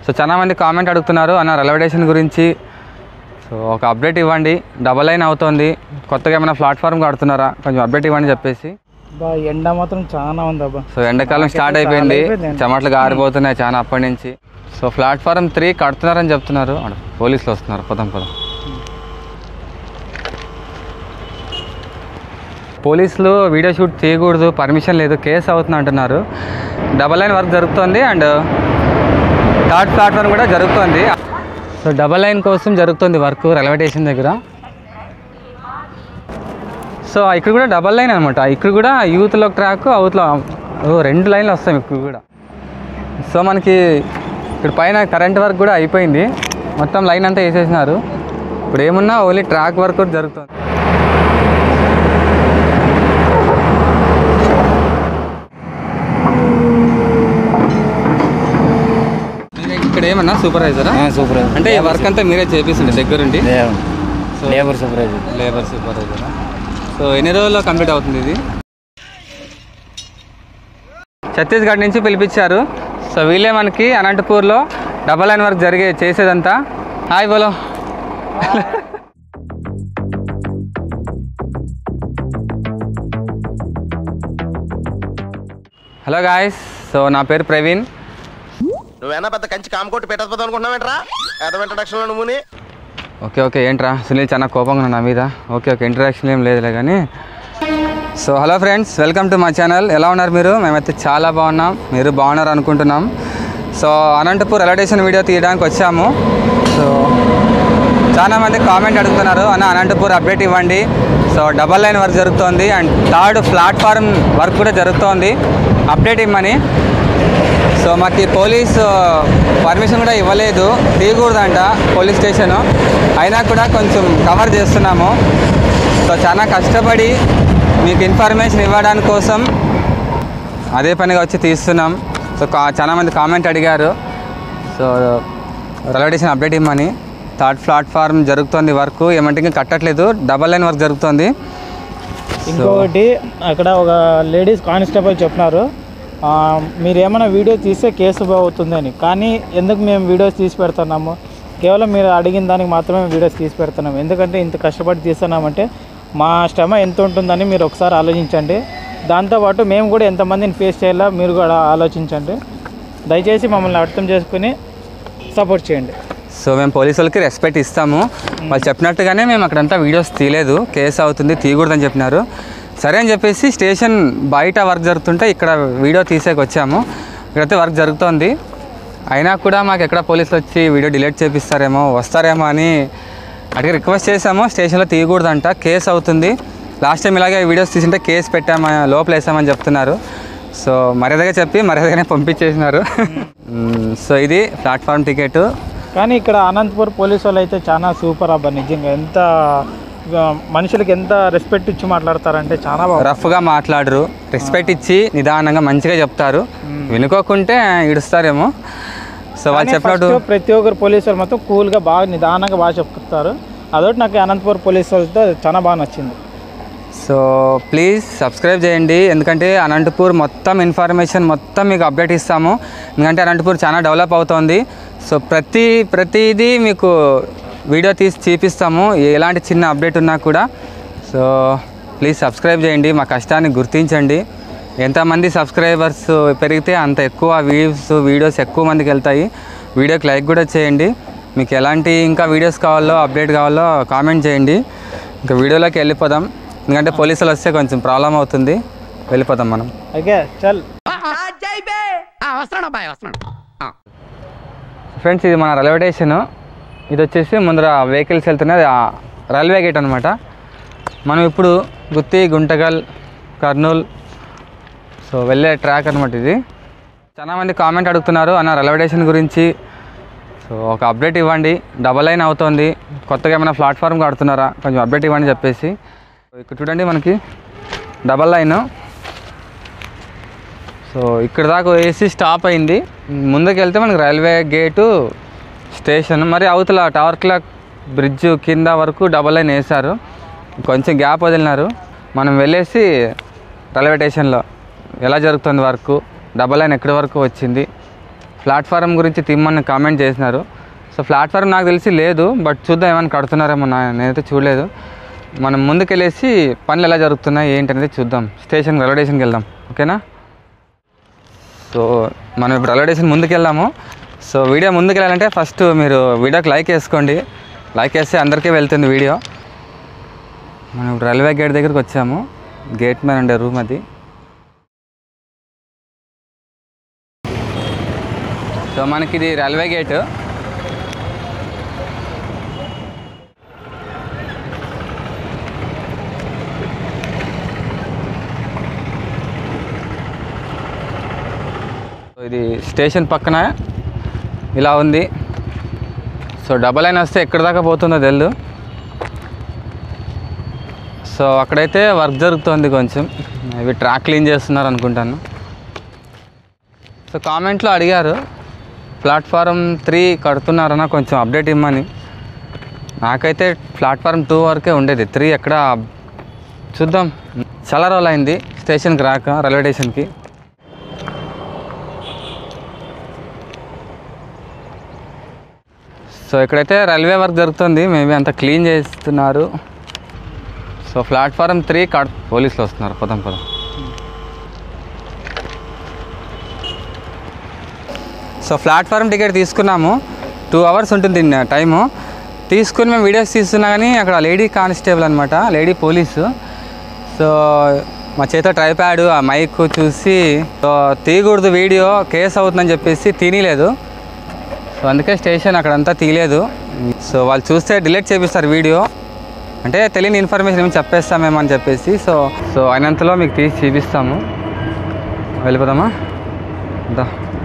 So చాలా మంది comment అడుగుతున్నారు అన్న రైల్వే గురించి సో ఒక అప్డేట్ ఇవ్వండి డబల్ లైన్ అవుతుంది కొత్తగా ఏమైనా ప్లాట్ఫామ్ కడుతున్నారా కొంచెం అప్డేట్ ఇవ్వండి చెప్పేసి బా ఎండ మాత్రం చాలా ఉంది అబ్బా సో ఎండాకాలం స్టార్ట్ అయిపోయింది చెమటలు గారిపోతున్నాయి చాలా అప్పటి నుంచి సో ప్లాట్ఫారం త్రీ కడుతున్నారని చెప్తున్నారు అక్కడ పోలీసులు వస్తున్నారు పదం పదం పోలీసులు వీడియో షూట్ చేయకూడదు పర్మిషన్ లేదు కేసు అవుతుంది అంటున్నారు డబల్ లైన్ వర్క్ జరుగుతుంది అండ్ థర్డ్ ప్లాట్ఫామ్ కూడా జరుగుతుంది సో డబల్ లైన్ కోసం జరుగుతుంది వర్క్ రైల్వే స్టేషన్ దగ్గర సో ఇక్కడ కూడా డబల్ లైన్ అనమాట ఇక్కడ కూడా యూత్లో ట్రాక్ అవుట్లో ఓ, రెండు లైన్లు వస్తాయి ఇక్కడ కూడా సో మనకి ఇక్కడ పైన కరెంట్ వర్క్ కూడా అయిపోయింది మొత్తం లైన్ అంతా వేసేసినారు ఇప్పుడు ఏమున్నా ఓన్లీ ట్రాక్ వర్క్ కూడా జరుగుతుంది ఇక్కడ ఏమన్నా సూపర్వైజరా సూపర్ అంటే ఈ వర్క్ అంతా మీరే చేపిస్తుండే దగ్గరుండి లేబర్ సూపర్వైజర్ లేబర్ సూపర్వైజరా సో ఎన్ని రోజుల్లో కంప్లీట్ అవుతుంది ఇది ఛత్తీస్గఢ్ నుంచి పిలిపించారు సో వీళ్ళే మనకి అనంతపూర్లో డబల్ లైన్ వర్క్ జరిగే చేసేదంతా హాయ్ బోలో హలో గాయస్ సో నా పేరు ప్రవీణ్ నువ్వేనా పెద్ద కంచి కామకోటి పెట్టకపోతావు అనుకుంటున్నావేంట్రా ఏదో ఇంట్రడక్షన్లో నువ్వుని ఓకే ఓకే ఏంట్రా సునీల్ చాలా కోపంగా ఉన్నా నా మీద ఓకే ఓకే ఇంటరాక్షన్ ఏం లేదులే కానీ so hello friends welcome to మా ఛానల్ ఎలా ఉన్నారు మీరు మేమైతే చాలా బాగున్నాం మీరు బాగున్నారు అనుకుంటున్నాం సో అనంతపూర్ ఎలటేషన్ వీడియో తీయడానికి వచ్చాము సో చాలా మంది కామెంట్ అడుగుతున్నారు అన్న అనంతపూర్ అప్డేట్ ఇవ్వండి సో డబల్ లైన్ వర్క్ జరుగుతోంది అండ్ థర్డ్ ప్లాట్ఫామ్ వర్క్ కూడా జరుగుతోంది అప్డేట్ ఇవ్వమని సో మాకు పోలీస్ పర్మిషన్ కూడా ఇవ్వలేదు తీయకూడదంట పోలీస్ స్టేషన్ అయినా కూడా కొంచెం కవర్ చేస్తున్నాము సో చాలా కష్టపడి మీకు ఇన్ఫర్మేషన్ ఇవ్వడానికి కోసం అదే పనిగా వచ్చి తీస్తున్నాం సో కా- చాలా మంది కామెంట్ అడిగారు సో రైల్వే స్టేషన్ అప్డేట్ ఇవ్వమని థర్డ్ ప్లాట్ఫామ్ జరుగుతుంది వర్క్ ఏమంటే ఇంకా కట్టట్లేదు డబల్ లైన్ వర్క్ జరుగుతుంది ఇంకొకటి అక్కడ ఒక లేడీస్ కానిస్టేబుల్ చెప్పినారు ఆ, మీరు ఏమైనా వీడియో తీస్తే కేసు అవుతుందని కానీ ఎందుకు మేము వీడియోస్ తీసి పెడుతున్నాము కేవలం మీరు అడిగిన దానికి మాత్రమే వీడియోస్ తీసి పెడుతున్నాము ఎందుకంటే ఇంత కష్టపడి తీస్తున్నామంటే మా శ్రమ ఎంత ఉంటుందని మీరు ఒకసారి ఆలోచించండి దాంతోపాటు మేము కూడా ఎంతమందిని ఫేస్ చేయాలో మీరు కూడా ఆలోచించండి దయచేసి మమ్మల్ని అర్థం చేసుకుని సపోర్ట్ చేయండి సో మేము పోలీసు వాళ్ళకి రెస్పెక్ట్ ఇస్తాము వాళ్ళు చెప్పినట్టుగానే మేము అక్కడంతా వీడియోస్ తీయలేదు కేసు అవుతుంది తీయకూడదని చెప్పినారు సరే అని చెప్పేసి స్టేషన్ బయట వర్క్ జరుగుతుంటే ఇక్కడ వీడియో తీసేకి వచ్చాము ఇక్కడైతే వర్క్ జరుగుతోంది అయినా కూడా మాకు ఎక్కడ పోలీసులు వచ్చి వీడియో డిలీట్ చేపిస్తారేమో వస్తారేమో అని అడిగి రిక్వెస్ట్ చేసాము స్టేషన్లో తీయకూడదంట కేసు అవుతుంది లాస్ట్ టైం ఇలాగే వీడియోస్ తీసింటే కేసు పెట్టామా లోపల వేసామని చెప్తున్నారు సో మర్యాదగా చెప్పి మర్యాదగానే పంపించేసినారు మ్మ్. సో ఇది ప్లాట్ఫామ్ టికెట్ కానీ ఇక్కడ అనంతపూర్ పోలీసు వాళ్ళు అయితే చాలా సూపర్ అబ్బా నిజంగా ఎంత ఆ, మనుషులకి ఎంత రెస్పెక్ట్ ఇచ్చి మాట్లాడతారంటే చాలా బాగా రఫ్గా మాట్లాడరు రెస్పెక్ట్ ఇచ్చి నిదానంగా మంచిగా చెప్తారు వినుకోకుంటే ఇడుస్తారేమో సో వాళ్ళు చెప్పినట్టు ఫస్ట్ ప్రతి ఒక్కరు పోలీసు వాళ్ళు మొత్తం కూల్గా బాగా నిదానంగా బాగా చెప్తారు అదొకటి నాకు అనంతపూర్ పోలీసు వాళ్ళతో చాలా బాగా నచ్చింది సో ప్లీజ్ సబ్స్క్రైబ్ చేయండి ఎందుకంటే అనంతపూర్ మొత్తం ఇన్ఫర్మేషన్ మొత్తం మీకు అప్డేట్ ఇస్తాము ఎందుకంటే అనంతపూర్ చాలా డెవలప్ అవుతోంది సో ప్రతి ప్రతిదీ మీకు వీడియో తీసి చూపిస్తాము ఎలాంటి చిన్న అప్డేట్ ఉన్నా కూడా సో ప్లీజ్ సబ్స్క్రైబ్ చేయండి మా కష్టాన్ని గుర్తించండి ఎంతమంది సబ్స్క్రైబర్స్ పెరిగితే అంత ఎక్కువ వ్యూస్ వీడియోస్ ఎక్కువ మందికి వెళ్తాయి వీడియోకి లైక్ కూడా చేయండి మీకు ఎలాంటి ఇంకా వీడియోస్ కావాలో అప్డేట్ కావాలో కామెంట్ చేయండి ఇంకా వీడియోలోకి వెళ్ళిపోదాం ఎందుకంటే పోలీసులు వస్తే కొంచెం ప్రాబ్లం అవుతుంది వెళ్ళిపోదాం మనం ఓకే చల్ ఫ్రెండ్స్ ఇది మన రైల్వే స్టేషన్ ఇది వచ్చేసి ముందర వెహికల్స్ వెళ్తున్నది ఆ రైల్వే గేట్ అనమాట మనం ఇప్పుడు గుత్తి గుంటగల్ కర్నూల్ సో వెళ్ళే ట్రాక్ అనమాట ఇది చాలామంది కామెంట్ అడుగుతున్నారు అన్న రైల్వే స్టేషన్ గురించి సో ఒక అప్డేట్ ఇవ్వండి డబల్ లైన్ అవుతుంది కొత్తగా ఏమైనా ప్లాట్ఫామ్ కడుతున్నారా కొంచెం అప్డేట్ ఇవ్వండి చెప్పేసి ఇక్కడ చూడండి మనకి డబల్ లైన్ సో ఇక్కడ దాకా వేసి స్టాప్ అయింది ముందుకు వెళ్తే మనకి రైల్వే గేటు స్టేషన్ మరి అవతల టవర్ క్లాక్ బ్రిడ్జ్ కింద వరకు డబల్ లైన్ వేశారు కొంచెం గ్యాప్ వదిలినారు మనం వెళ్ళేసి రైల్వే స్టేషన్లో ఎలా జరుగుతుంది వర్క్ డబల్ లైన్ ఎక్కడి వరకు వచ్చింది ప్లాట్ఫారం గురించి తిమ్మని కామెంట్ చేసినారు సో ప్లాట్ఫారం నాకు తెలిసి లేదు బట్ చూద్దాం ఏమైనా కడుతున్నారేమో నా నేనైతే చూడలేదు మనం ముందుకెళ్ళేసి పనులు ఎలా జరుగుతున్నాయి ఏంటి అనేది చూద్దాం స్టేషన్ రైల్వే స్టేషన్కి వెళ్దాం ఓకేనా సో మనం ఇప్పుడు రైల్వే స్టేషన్ ముందుకు వెళ్దాము సో వీడియో ముందుకు వెళ్ళాలంటే ఫస్ట్ మీరు వీడియోకి లైక్ వేసుకోండి లైక్ వేస్తే అందరికీ వెళ్తుంది వీడియో మనం ఇప్పుడు రైల్వే గేట్ దగ్గరికి వచ్చాము గేట్ మీద ఉండే రూమ్ అది సో మనకి ఇది రైల్వే గేట్ సో ఇది స్టేషన్ పక్కన ఇలా ఉంది సో డబల్ లైన్ వస్తే ఎక్కడి దాకా పోతుందో తెలియదు సో అక్కడైతే వర్క్ జరుగుతుంది కొంచెం ఇవి ట్రాక్ క్లీన్ చేస్తున్నారు అనుకుంటాను సో కామెంట్లో అడిగారు ప్లాట్ఫారం త్రీ కడుతున్నారన్న కొంచెం అప్డేట్ ఇమ్మని నాకైతే ప్లాట్ఫారం టూ వరకే ఉండేది త్రీ ఎక్కడ చూద్దాం చాలా రోజులు అయింది స్టేషన్కి రాక రైల్వే స్టేషన్కి సో ఇక్కడైతే రైల్వే వర్క్ జరుగుతుంది మేబీ అంత క్లీన్ చేస్తున్నారు సో ప్లాట్ఫారం త్రీ కడ్ పోలీసులు వస్తున్నారు పదం పదం సో ప్లాట్ఫారం టికెట్ తీసుకున్నాము టూ అవర్స్ ఉంటుంది న- టైము తీసుకుని మేము వీడియోస్ తీస్తున్నా కానీ అక్కడ లేడీ కానిస్టేబుల్ అనమాట లేడీ పోలీసు సో మా చేతిలో ట్రైప్యాడ్ ఆ మైక్ చూసి సో తీయకూడదు వీడియో కేసు అవుతుందని చెప్పేసి తినలేదు సో అందుకే స్టేషన్ అక్కడంతా తీయలేదు సో వాళ్ళు చూస్తే డిలీట్ చేపిస్తారు వీడియో అంటే తెలియని ఇన్ఫర్మేషన్ ఏమి చెప్పేస్తామేమో అని చెప్పేసి సో సో అయినంతలో మీకు తీసి చూపిస్తాము వెళ్ళిపోదామా దా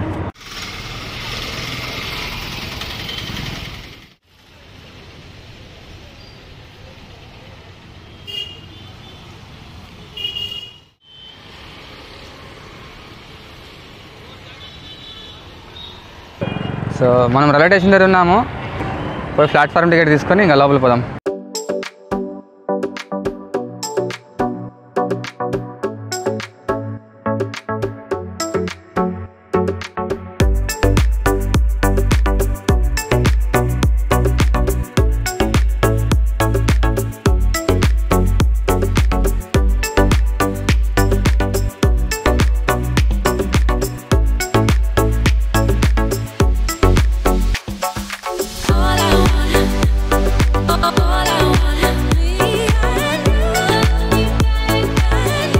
సో మనం రైల్వే స్టేషన్ దగ్గర ఉన్నాము పోయి ప్లాట్ఫారం టికెట్ తీసుకొని ఇంకా లోపలికి పోదాం All I want, all I want, me and you, and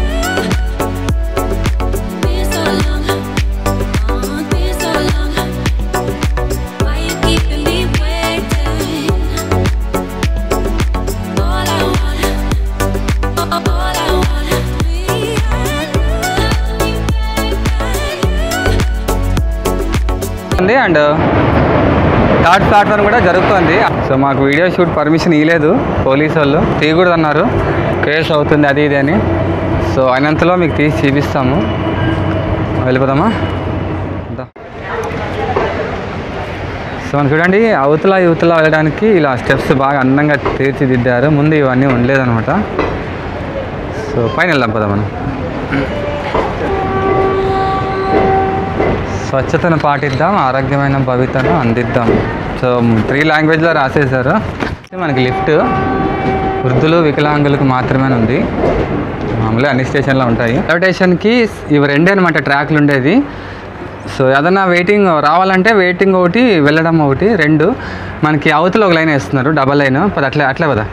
you. Been so long, oh, been so long. Why you keeping me waiting? All I want, all I want, me and you. ఉంది and third platform కూడా జరుగుతుంది so మాకు video shoot permission ఇవ్వలేదు police వాళ్ళు తీయకూడదు అన్నారు case అవుతుంది అది ఇది అని సో అయినంతలో మీకు తీసి చూపిస్తాము వెళ్ళిపోదామా దా. సో మనం చూడండి అవతల యువతల వెళ్ళడానికి ఇలా స్టెప్స్ బాగా అందంగా తీర్చిదిద్దారు ముందు ఇవన్నీ ఉండలేదన్నమాట సో పైన వెళ్దాం పదా మనం స్వచ్ఛతను పాటిద్దాం ఆరోగ్యమైన భవితను అందిద్దాం సో త్రీ లాంగ్వేజ్లో రాసేసారు మనకి లిఫ్ట్ వృద్ధులు వికలాంగులకు మాత్రమే ఉంది మామూలుగా అన్ని స్టేషన్లో ఉంటాయి రైల్వే స్టేషన్కి ఇవి రెండే అనమాట ట్రాక్లు ఉండేది సో ఏదన్నా వెయిటింగ్ రావాలంటే వెయిటింగ్ ఒకటి వెళ్ళడం ఒకటి రెండు మనకి అవతల ఒక లైన్ వేస్తున్నారు డబల్ లైన్ పద అట్లే అట్లే పద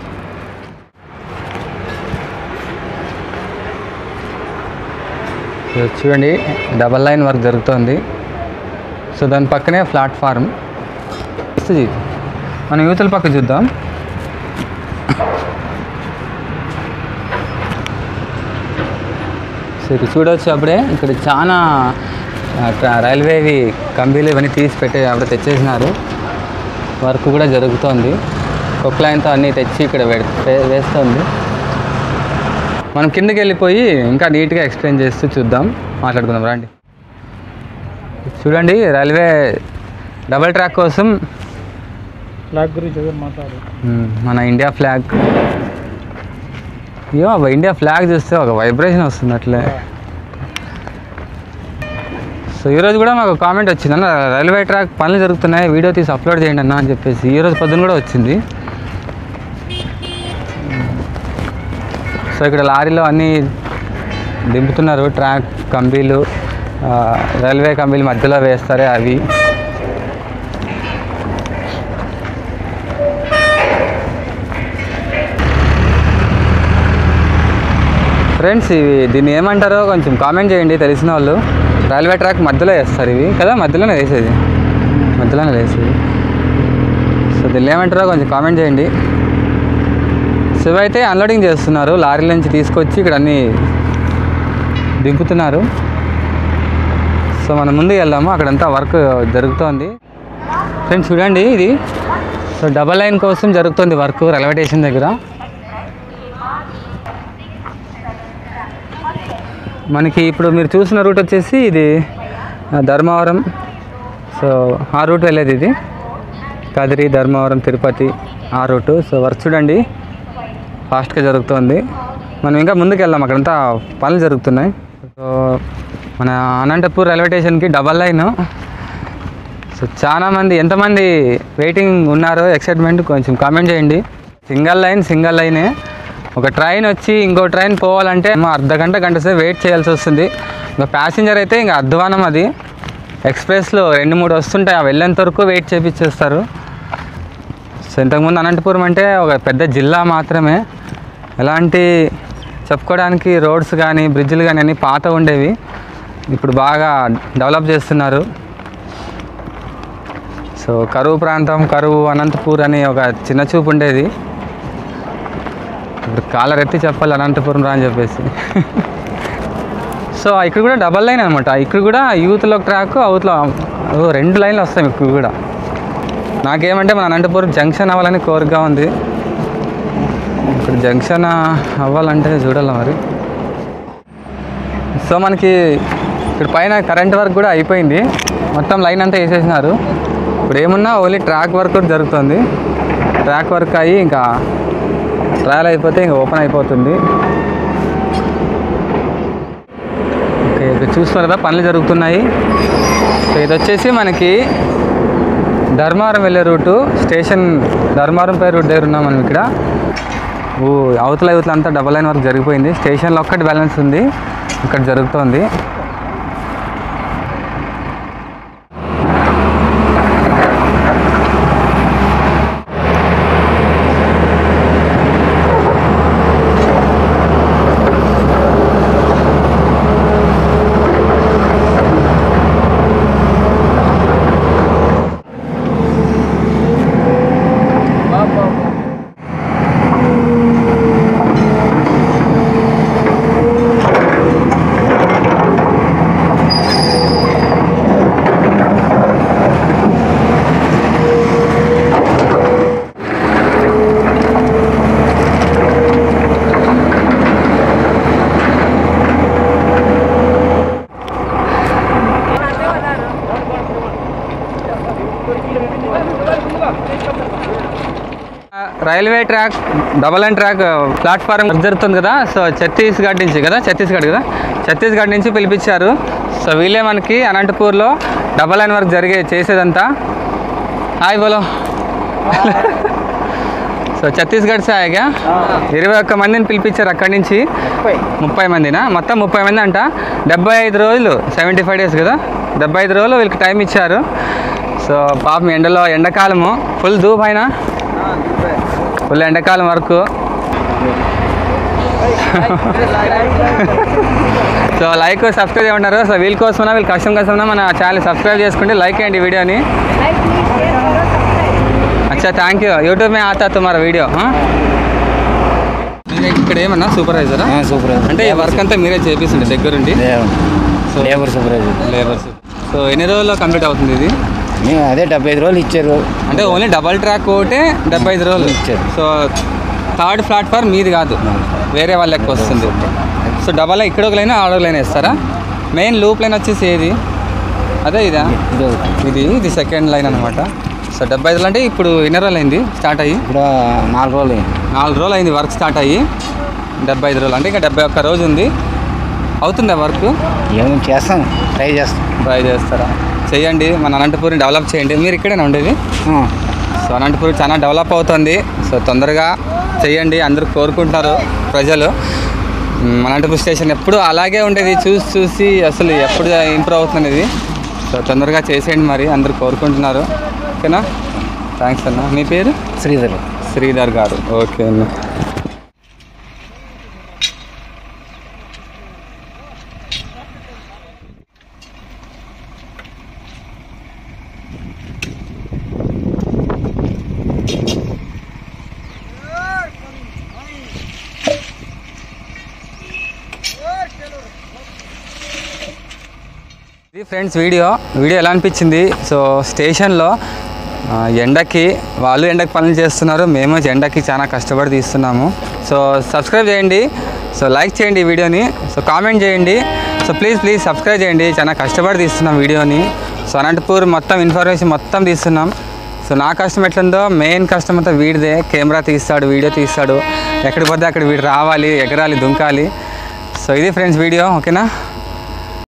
సో చూడండి డబల్ లైన్ వర్క్ జరుగుతోంది సో దాని పక్కనే ప్లాట్ఫారం వస్తుంది మనం యువతల పక్క చూద్దాం సో ఇక్కడ చూడవచ్చు అప్పుడే ఇక్కడ చాలా ఆ, ట్రా- రైల్వేవి కంబీలు ఇవన్నీ తీసి పెట్టి అప్పుడే తెచ్చేసినారు వర్క్ కూడా జరుగుతోంది కొక్లైన్తో అన్నీ తెచ్చి ఇక్కడ వే- వే- వేస్తోంది మనం కిందకి వెళ్ళిపోయి ఇంకా నీట్గా ఎక్స్ప్లెయిన్ చేస్తూ చూద్దాం మాట్లాడుకుందాం రండి చూడండి రైల్వే డబల్ ట్రాక్ కోసం ఫ్లాగ్ గురించి ఎవరు మాట్లాడు మ్మ్, మన ఇండియా ఫ్లాగ్ అయ్యో అబ్బా ఇండియా ఫ్లాగ్ చూస్తే ఒక వైబ్రేషన్ వస్తుంది అట్లే సో ఈరోజు కూడా మాకు కామెంట్ వచ్చింది అన్న రైల్వే ట్రాక్ పనులు జరుగుతున్నాయి వీడియో తీసి అప్లోడ్ చేయండి అన్న అని చెప్పేసి ఈరోజు పొద్దున కూడా వచ్చింది సో ఇక్కడ లారీలో అన్నీ దింపుతున్నారు ట్రాక్ కంబీలు ఆ, రైల్వే కంబీలు మధ్యలో వేస్తారే అవి ఫ్రెండ్స్ ఇవి దీన్ని ఏమంటారో కొంచెం కామెంట్ చేయండి తెలిసిన వాళ్ళు రైల్వే ట్రాక్ మధ్యలో వేస్తారు ఇవి కదా మధ్యలోనే వేసేది మధ్యలోనే వేసేది సో దీన్ని ఏమంటారో కొంచెం కామెంట్ చేయండి సో ఇవైతే అన్లోడింగ్ చేస్తున్నారు లారీల నుంచి తీసుకొచ్చి ఇక్కడ అన్నీ దింపుతున్నారు సో మనం ముందుకు వెళ్దాము అక్కడంతా వర్క్ జరుగుతోంది ఫ్రెండ్స్ చూడండి ఇది సో డబల్ లైన్ కోసం జరుగుతుంది వర్క్ రైల్వే స్టేషన్ దగ్గర మనకి ఇప్పుడు మీరు చూసిన రూట్ వచ్చేసి ఇది ఆ, ధర్మవరం సో ఆ రూట్ వెళ్ళేది ఇది కదిరి ధర్మవరం తిరుపతి ఆ రూటు సో వర్క్ చూడండి ఫాస్ట్గా జరుగుతోంది మనం ఇంకా ముందుకు వెళ్దాం అక్కడంతా పనులు జరుగుతున్నాయి సో మన అనంతపూర్ రైల్వే స్టేషన్కి డబల్ లైన్ సో చాలా మంది ఎంతమంది వెయిటింగ్ ఉన్నారో ఎక్సైట్మెంట్ కొంచెం కామెంట్ చేయండి సింగల్ లైన్ సింగల్ లైనే ఒక ట్రైన్ వచ్చి ఇంకో ట్రైన్ పోవాలంటే ఏమో అర్ధ గంట గంట సేపు వెయిట్ చేయాల్సి వస్తుంది ఇంకా ప్యాసింజర్ అయితే ఇంకా అధ్వానం అది ఎక్స్ప్రెస్లో రెండు మూడు వస్తుంటాయి అవి వెళ్ళేంత వరకు వెయిట్ చేపించేస్తారు సో ఇంతకుముందు అనంతపురం అంటే ఒక పెద్ద జిల్లా మాత్రమే ఎలాంటి చెప్పుకోవడానికి రోడ్స్ కానీ బ్రిడ్జ్లు కానీ అన్నీ పాత ఉండేవి ఇప్పుడు బాగా డెవలప్ చేస్తున్నారు సో కరువు ప్రాంతం కరువు అనంతపూర్ అని ఒక చిన్న చూపు ఉండేది ఇప్పుడు కాలర్ ఎత్తి చెప్పాలి అనంతపురం రా అని చెప్పేసి సో ఇక్కడ కూడా డబల్ లైన్ అనమాట ఇక్కడ కూడా యూత్లో ట్రాక్ అవుట్లో ఓ, రెండు లైన్లు వస్తాయి ఇక్కడ కూడా నాకేమంటే మన అనంతపురం జంక్షన్ అవ్వాలని కోరిక ఉంది ఇక్కడ జంక్షన్ అవ్వాలంటే చూడాలి మరి సో మనకి ఇక్కడ పైన కరెంట్ వర్క్ కూడా అయిపోయింది మొత్తం లైన్ అంతా వేసేసినారు ఇప్పుడు ఏమున్నా ఓన్లీ ట్రాక్ వర్క్ కూడా జరుగుతుంది ట్రాక్ వర్క్ అయ్యి ఇంకా ట్రయల్ అయిపోతే ఇంకా ఓపెన్ అయిపోతుంది ఓకే ఇక్కడ చూస్తున్నారు కదా పనులు జరుగుతున్నాయి సో ఇది వచ్చేసి మనకి ధర్మవరం వెళ్ళే రూటు స్టేషన్ ధర్మవరం పేరు రూట్ దగ్గర ఉన్నాం మనం ఇక్కడ ఓ అవతల అవతల అంతా డబల్ లైన్ వర్క్ జరిగిపోయింది స్టేషన్లో ఒక్కటి బ్యాలెన్స్ ఉంది ఇక్కడ జరుగుతోంది railway track double line track platform జరుగుతుంది కదా సో ఛత్తీస్గఢ్ నుంచి కదా ఛత్తీస్గఢ్ కదా ఛత్తీస్గఢ్ నుంచి పిలిపించారు సో వీళ్ళే మనకి అనంతపూర్లో డబల్ లైన్ వర్క్ జరిగే చేసేదంతా హాయ్ బోలో సో ఛత్తీస్గఢ్ సే ఆయేగా ఇరవై ఒక్క మందిని పిలిపించారు అక్కడి నుంచి ముప్పై మందినా మొత్తం ముప్పై మంది అంట డెబ్బై ఐదు రోజులు సెవెంటీ ఫైవ్ డేస్ కదా డెబ్బై ఐదు రోజులు వీళ్ళకి టైం ఇచ్చారు సో పాపం ఎండలో ఎండాకాలము ఫుల్ దూప్ అయినా ఫుల్ ఎండాకాలం వరకు సో లైక్ సబ్స్క్రైబ్ చేయమన్నారు సో వీళ్ళ కోసమైనా వీళ్ళు కష్టం కష్టమైనా మన ఛానల్ సబ్స్క్రైబ్ చేసుకుంటే లైక్ చేయండి వీడియోని అచ్చా థ్యాంక్ యూ యూట్యూబ్ మే ఆతా తుమారా వీడియో ఇక్కడ ఏమన్నా సూపర్వైజరా సూపర్ అంటే ఈ వర్క్ అంతా మీరే చేపిస్తుంది దగ్గరుండి so labour supervisor labours so ఎన్ని రోజుల్లో కంప్లీట్ అవుతుంది ఇది మేము అదే డెబ్బై ఐదు రోజులు ఇచ్చారు అంటే ఓన్లీ డబల్ ట్రాక్ ఒకటే డెబ్బై ఐదు రోజులు ఇచ్చారు. సో థర్డ్ ప్లాట్ఫామ్ మీది కాదు వేరే వాళ్ళ లెక్క వస్తుంది సో డబల్ ఇక్కడ ఒక లైన్ ఆడ ఒక లైన్ వేస్తారా మెయిన్ లూప్ లైన్ వచ్చేసి ఏది అదే ఇదా ఇది ఒకటి. ఇది ఇది సెకండ్ లైన్ అనమాట సో డెబ్బై ఐదులు అంటే ఇప్పుడు ఎన్ని రోజులు అయింది స్టార్ట్ అయ్యి ఇప్పుడు నాలుగు రోజులు అయింది. నాలుగు రోజులు అయింది వర్క్ స్టార్ట్ అయ్యి డెబ్బై ఐదు రోజులు అంటే ఇంకా డెబ్బై ఒక్క రోజు ఉంది అవుతుందా వర్క్ ఏం చేస్తాం ట్రై చేస్తాం ట్రై చేస్తారా చేయండి మన అనంతపూర్ని డెవలప్ చేయండి మీరు ఇక్కడేనా ఉండేది ఆ, సో అనంతపురం చాలా డెవలప్ అవుతుంది సో తొందరగా చేయండి అందరూ కోరుకుంటున్నారు ప్రజలు మ్, అనంతపురం స్టేషన్ ఎప్పుడు అలాగే ఉండేది చూసి చూసి అసలు ఎప్పుడు ఇంప్రూవ్ అవుతున్నది సో తొందరగా చేసేయండి మరి అందరూ కోరుకుంటున్నారు ఓకేనా థ్యాంక్స్ అన్న మీ పేరు శ్రీధర్ శ్రీధర్ గారు ఓకే అన్న ఇది ఫ్రెండ్స్ వీడియో వీడియో ఎలా అనిపించింది సో స్టేషన్లో ఆ, ఎండకి వాళ్ళు ఎండకి పనులు చేస్తున్నారు మేము ఎండకి చాలా కష్టపడి తీస్తున్నాము సో సబ్స్క్రైబ్ చేయండి సో లైక్ చేయండి ఈ వీడియోని సో కామెంట్ చేయండి సో ప్లీజ్ ప్లీజ్ సబ్స్క్రైబ్ చేయండి చాలా కష్టపడి తీస్తున్నాం వీడియోని సో అనంతపూర్ మొత్తం ఇన్ఫర్మేషన్ మొత్తం తీస్తున్నాం సో నా కష్టం ఎట్లుందో మెయిన్ కష్టం అంతా వీడిదే కెమెరా తీస్తాడు వీడియో తీస్తాడు ఎక్కడికి పోతే అక్కడ వీడు రావాలి ఎగరాలి దుంకాలి సో ఇది ఫ్రెండ్స్ వీడియో ఓకేనా